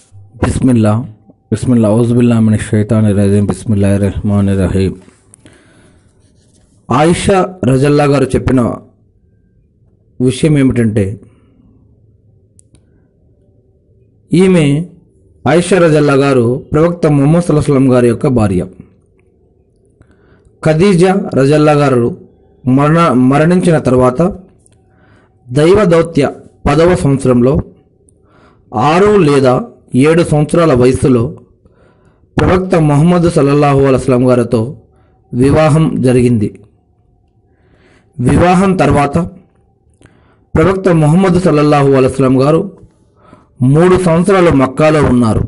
బిస్మిల్లా బిస్మిల్లా ఔజుబిల్లా మన షైతాన్ రజీం బిస్మిల్లా రెహమాన్ రహీం ఆయిషా రజల్లా గారు చెప్పిన విషయం ఏమిటంటే ఈమె ఆయిషా రజల్లా గారు ప్రవక్త ముహమ్మద్ సల్లాహం గారి యొక్క భార్య ఖదీజా రజల్లా గారు మరణ మరణించిన తర్వాత దైవ దౌత్య పదవ సంవత్సరంలో ఆరు లేదా ఏడు సంవత్సరాల వయసులో ప్రవక్త ముహమ్మద్ సల్లల్లాహు అలస్లాం గారితో వివాహం జరిగింది వివాహం తర్వాత ప్రవక్త ముహమ్మద్ సల్లల్లాహు అలస్లాం గారు మూడు సంవత్సరాలు మక్కాలో ఉన్నారు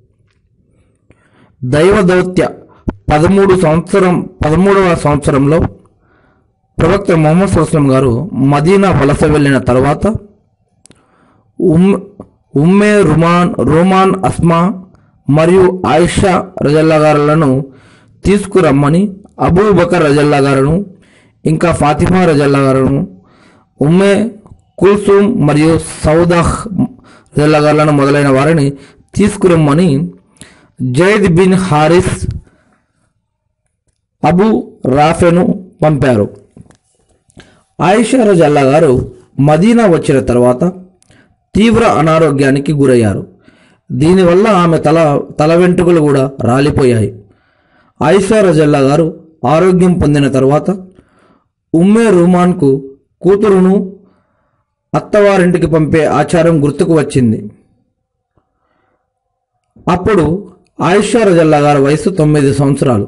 దైవ దౌత్య పదమూడు సంవత్సరం పదమూడవ సంవత్సరంలో ప్రవక్త ముహమ్మద్ సల్లాం గారు మదీనా వలస వెళ్ళిన తర్వాత ఉమ్ ఉమ్మే రుమాన్ రోమాన్ అస్మా మరియు ఆయిషా రజల్లా గారులను తీసుకురమ్మని అబూ బకర్ రజల్లా గారును ఇంకా ఫాతిమా రజల్లా గారును ఉమ్మే కుల్సూమ్ మరియు సౌదాహ్ రజల్లా గారులను మొదలైన వారిని తీసుకురమ్మని జైద్ బిన్ హారిస్ అబూ రాఫెను పంపారు ఆయిషా రజల్లా గారు మదీనా వచ్చిన తర్వాత తీవ్ర అనారోగ్యానికి గురయ్యారు దీనివల్ల ఆమె తల తల వెంట్రుకలు కూడా రాలిపోయాయి ఆయిషా రజల్లా గారు ఆరోగ్యం పొందిన తర్వాత ఉమ్మే రుమాన్కు కూతురును అత్తవారింటికి పంపే ఆచారం గుర్తుకు వచ్చింది అప్పుడు ఆయిషా రజల్లా గారి వయసు తొమ్మిది సంవత్సరాలు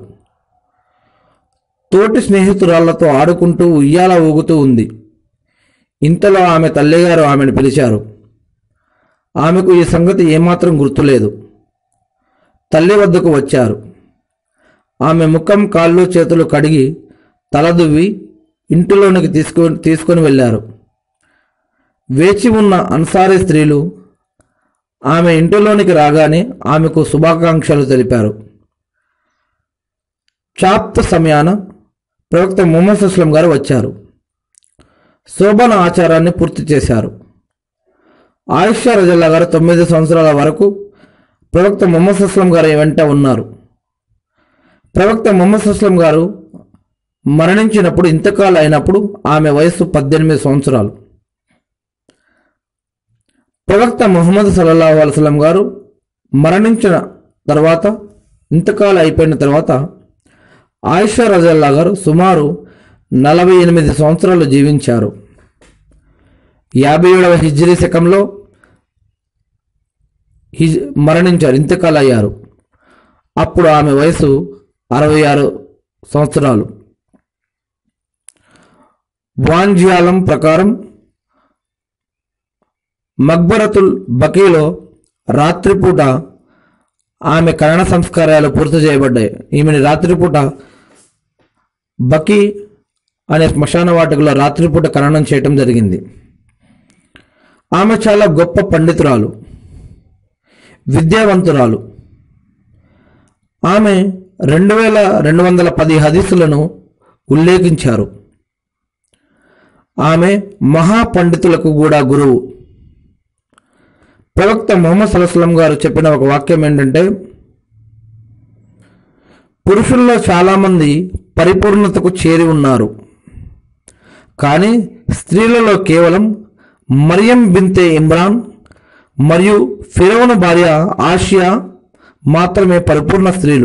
తోటి స్నేహితురాళ్లతో ఆడుకుంటూ ఉయ్యాల ఊగుతూ ఉంది ఇంతలో ఆమె తల్లిగారు ఆమెను పిలిచారు ఆమెకు ఈ సంగతి ఏమాత్రం గుర్తులేదు తల్లి వద్దకు వచ్చారు ఆమె ముఖం కాళ్ళు చేతులు కడిగి తలదువ్వి ఇంటిలోనికి తీసుకు తీసుకొని వెళ్ళారు వేచి ఉన్న అన్సారీ స్త్రీలు ఆమె ఇంటిలోనికి రాగానే ఆమెకు శుభాకాంక్షలు తెలిపారు చాప్త సమయాన ప్రవక్త ముహమ్మద్ అస్లం గారు వచ్చారు శోభన ఆచారాన్ని పూర్తి చేశారు ఆయిషా రజల్లా గారు తొమ్మిది సంవత్సరాల వరకు ప్రవక్త ముహమ్మద్ అస్లం గారి వెంట ఉన్నారు ప్రవక్త ముహమ్మద్ అస్లం గారు మరణించినప్పుడు ఇంతకాలం అయినప్పుడు ఆమె వయస్సు పద్దెనిమిది సంవత్సరాలు ప్రవక్త ముహమ్మద్ సల్లల్లాహు అలైస్లం గారు మరణించిన తర్వాత ఇంతకాలం అయిపోయిన తర్వాత ఆయిషా రజల్లా గారు సుమారు నలభై ఎనిమిది సంవత్సరాలు జీవించారు యాభై ఏడవ హిజ్రీ శకంలో హిజ్ మరణించారు ఇంతకాలం అయ్యారు అప్పుడు ఆమె వయసు అరవై ఆరు సంవత్సరాలు వాంజ్యాలం ప్రకారం మక్బరతుల్ బకీలో రాత్రిపూట ఆమె కరణ సంస్కారాలు పూర్తి చేయబడ్డాయి ఈమెని రాత్రిపూట బకీ అనే శ్మశాన వాటికలో రాత్రిపూట ఖననం చేయటం జరిగింది ఆమె చాలా గొప్ప పండితురాలు విద్యావంతురాలు ఆమె రెండు వేల రెండు వందల పది హదీసులను ఉల్లేఖించారు ఆమె మహాపండితులకు కూడా గురువు ప్రవక్త మొహమ్మద్ సల్లాహం గారు చెప్పిన ఒక వాక్యం ఏంటంటే పురుషుల్లో చాలామంది పరిపూర్ణతకు చేరి ఉన్నారు కానీ స్త్రీలలో కేవలం మరియం బింతే ఇమ్రాన్ మరియు ఫిరౌను భార్య ఆసియా మాత్రమే పరిపూర్ణ స్త్రీలు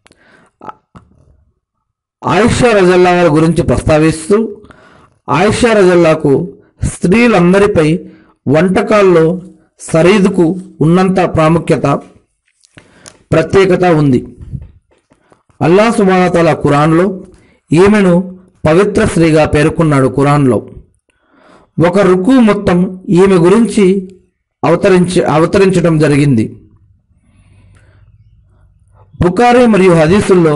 ఆయిషా రజల్లా గారి గురించి ప్రస్తావిస్తూ ఆయిషా రజల్లాకు స్త్రీలందరిపై వంటకాల్లో సరీదుకు ఉన్నంత ప్రాముఖ్యత ప్రత్యేకత ఉంది అల్లా సుబానతల ఖురాన్లో ఈమెను పవిత్ర స్త్రీగా పేర్కొన్నాడు ఖురాన్లో ఒక రుకు మొత్తం ఈమె గురించి అవతరించి అవతరించడం జరిగింది బుకారీ మరియు హదీసుల్లో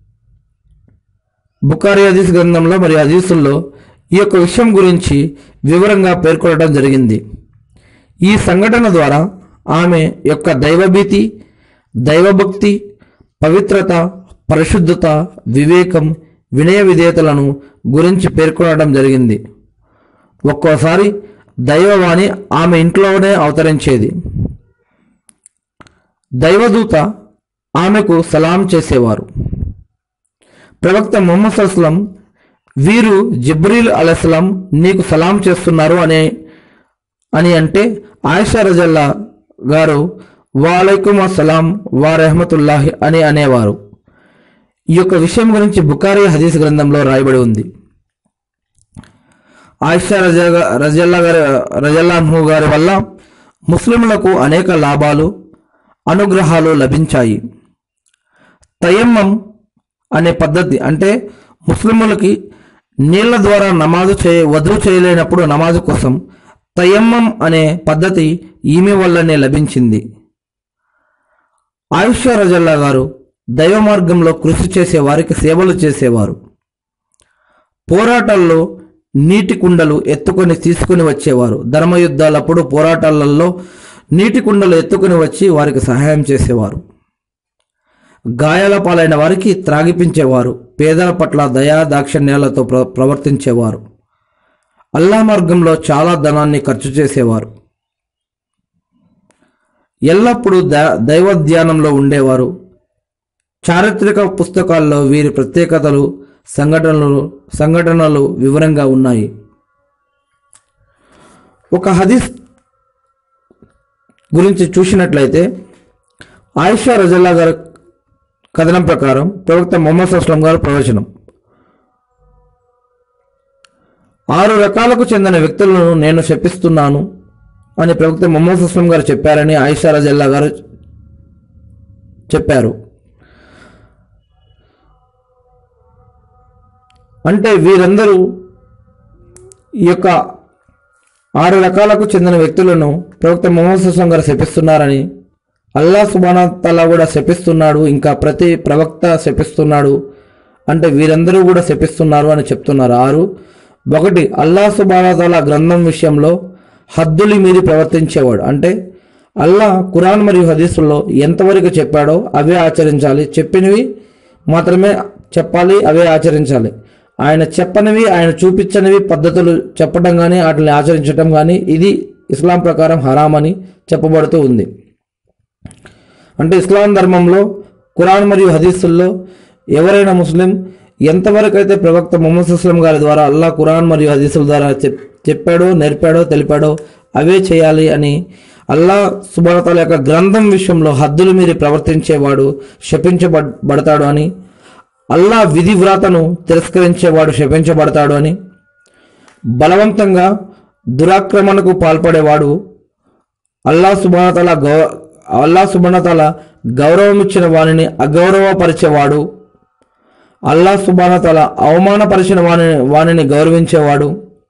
బుకారీ హదీస్ గ్రంథంలో మరియు హదీసుల్లో ఈ యొక్క విషయం గురించి వివరంగా పేర్కొనడం జరిగింది ఈ సంఘటన ద్వారా ఆమె యొక్క దైవభీతి దైవభక్తి పవిత్రత పరిశుద్ధత వివేకం వినయ విధేయతలను గురించి పేర్కొనడం జరిగింది ఒక్కోసారి దైవవాణి ఆమె ఇంట్లోనే అవతరించేది దైవదూత ఆమెకు సలాం చేసేవారు ప్రవక్త ముహమ్మద్ అస్లం వీరు జిబ్రీల్ అలస్లాం నీకు సలాం చేస్తున్నారు అనే అని అంటే ఆయిషా రజల్లా గారు వాలైకుం అస్సలాం వా రెహమతుల్లాహి అని అనేవారు ఈ యొక్క విషయం గురించి బుకారీ హదీస్ గ్రంథంలో రాయబడి ఉంది ఆయిషా రజా రజల్లా గారి రజల్లాహు గారి వల్ల ముస్లింలకు అనేక లాభాలు అనుగ్రహాలు లభించాయి తయమ్మం అనే పద్ధతి అంటే ముస్లిములకి నీళ్ల ద్వారా నమాజు చే వధువు చేయలేనప్పుడు నమాజు కోసం తయమ్మం అనే పద్ధతి ఈమె వల్లనే లభించింది ఆయుష రజల్లా గారు దైవ మార్గంలో కృషి చేసే వారికి సేవలు చేసేవారు పోరాటాల్లో నీటి కుండలు ఎత్తుకొని తీసుకుని వచ్చేవారు ధర్మయుద్ధాలప్పుడు పోరాటాలలో నీటి కుండలు ఎత్తుకుని వచ్చి వారికి సహాయం చేసేవారు గాయాల పాలైన వారికి త్రాగిపించేవారు పేదల పట్ల దయా దాక్షిణ్యాలతో ప్ర ప్రవర్తించేవారు అల్లా మార్గంలో చాలా ధనాన్ని ఖర్చు చేసేవారు ఎల్లప్పుడూ ద దైవ ధ్యానంలో ఉండేవారు చారిత్రక పుస్తకాల్లో వీరి ప్రత్యేకతలు సంఘటనలు సంఘటనలు వివరంగా ఉన్నాయి ఒక హదీస్ గురించి చూసినట్లయితే ఆయిషా రజల్లా గారి కథనం ప్రకారం ప్రవక్త మొహమ్మద్ అస్లం గారు ప్రవచనం ఆరు రకాలకు చెందిన వ్యక్తులను నేను శపిస్తున్నాను అని ప్రవక్త మొహమ్మద్ అస్లం గారు చెప్పారని ఆయిషా రజల్లా గారు చెప్పారు అంటే వీరందరూ ఈ యొక్క ఆరు రకాలకు చెందిన వ్యక్తులను ప్రవక్త మొహమ్మద్ అస్లం గారు శపిస్తున్నారని అల్లా సుబానతల్లా కూడా శపిస్తున్నాడు ఇంకా ప్రతి ప్రవక్త శపిస్తున్నాడు అంటే వీరందరూ కూడా శపిస్తున్నారు అని చెప్తున్నారు ఆరు ఒకటి అల్లా సుబానతల గ్రంథం విషయంలో హద్దులు మీరి ప్రవర్తించేవాడు అంటే అల్లా ఖురాన్ మరియు హదీసుల్లో ఎంతవరకు చెప్పాడో అవే ఆచరించాలి చెప్పినవి మాత్రమే చెప్పాలి అవే ఆచరించాలి ఆయన చెప్పనివి ఆయన చూపించనివి పద్ధతులు చెప్పడం కానీ వాటిని ఆచరించడం కానీ ఇది ఇస్లాం ప్రకారం హరాం అని చెప్పబడుతూ ఉంది అంటే ఇస్లాం ధర్మంలో ఖురాన్ మరియు హదీసుల్లో ఎవరైనా ముస్లిం ఎంతవరకు అయితే ప్రవక్త ముహమ్మద్ అస్లం గారి ద్వారా అల్లా ఖురాన్ మరియు హదీసుల ద్వారా చెప్ చెప్పాడో నేర్పాడో తెలిపాడో అవే చేయాలి అని అల్లా సుబానతాల యొక్క గ్రంథం విషయంలో హద్దులు మీరి ప్రవర్తించేవాడు శపించబడతాడు అని అల్లా విధి వ్రాతను తిరస్కరించేవాడు శపించబడతాడు అని బలవంతంగా దురాక్రమణకు పాల్పడేవాడు అల్లా సుబానతల గౌ అల్లా సుబానతల గౌరవం ఇచ్చిన వానిని అగౌరవపరిచేవాడు అల్లా సుబానతల అవమానపరిచిన వాని వానిని గౌరవించేవాడు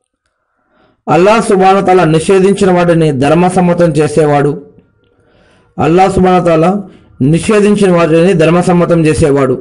అల్లా సుబానతల నిషేధించిన వాటిని ధర్మసమ్మతం చేసేవాడు అల్లా సుబానతల నిషేధించిన వాటిని ధర్మసమ్మతం చేసేవాడు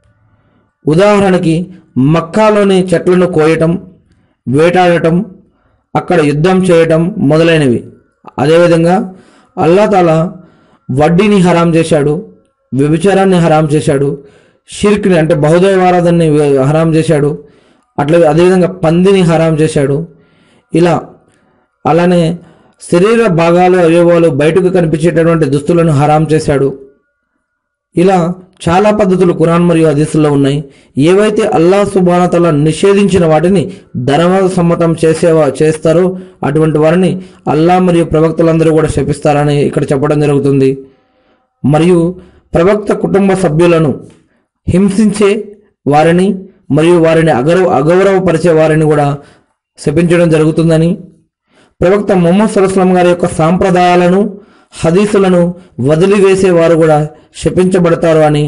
ఉదాహరణకి మక్కాలోని చెట్లను కోయటం వేటాడటం అక్కడ యుద్ధం చేయటం మొదలైనవి అదేవిధంగా అల్లా తాల వడ్డీని హరాం చేశాడు వ్యభిచారాన్ని హరాం చేశాడు షిర్క్ని అంటే బహుదైవారాధనని హరాం చేశాడు అట్లా అదేవిధంగా పందిని హరాం చేశాడు ఇలా అలానే శరీర భాగాలు అవయవాలు బయటకు కనిపించేటటువంటి దుస్తులను హరాం చేశాడు ఇలా చాలా పద్ధతులు ఖురాన్ మరియు హదీసుల్లో ఉన్నాయి ఏవైతే అల్లా సుబానతల నిషేధించిన వాటిని ధర్మ సమ్మతం చేసేవా చేస్తారో అటువంటి వారిని అల్లా మరియు ప్రవక్తలందరూ కూడా శపిస్తారని ఇక్కడ చెప్పడం జరుగుతుంది మరియు ప్రవక్త కుటుంబ సభ్యులను హింసించే వారిని మరియు వారిని అగౌరవ అగౌరవపరిచే వారిని కూడా శపించడం జరుగుతుందని ప్రవక్త మొహమ్మద్ సరస్లం గారి యొక్క సాంప్రదాయాలను హదీసులను వదిలివేసేవారు కూడా శపించబడతారు అని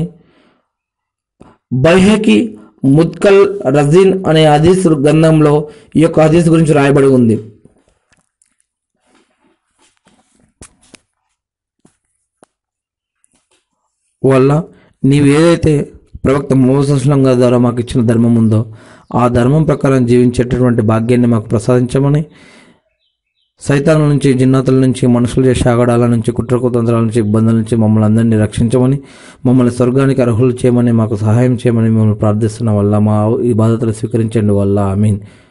బైహకి ముద్కల్ రజీన్ అనే హదీస్ గ్రంథంలో ఈ యొక్క హదీస్ గురించి రాయబడి ఉంది వల్ల నీవు ఏదైతే ప్రవక్త మోసస్లం గారి ద్వారా మాకు ఇచ్చిన ధర్మం ఉందో ఆ ధర్మం ప్రకారం జీవించేటటువంటి భాగ్యాన్ని మాకు ప్రసాదించమని సైతానుల నుంచి జిన్నాతుల నుంచి మనుషులు చేసే ఆగడాల నుంచి కుట్రకుతంత్రాల నుంచి ఇబ్బందుల నుంచి మమ్మల్ని అందరినీ రక్షించమని మమ్మల్ని స్వర్గానికి అర్హులు చేయమని మాకు సహాయం చేయమని మిమ్మల్ని ప్రార్థిస్తున్న వల్ల మా ఈ బాధ్యతలు స్వీకరించండి వల్ల ఐ మీన్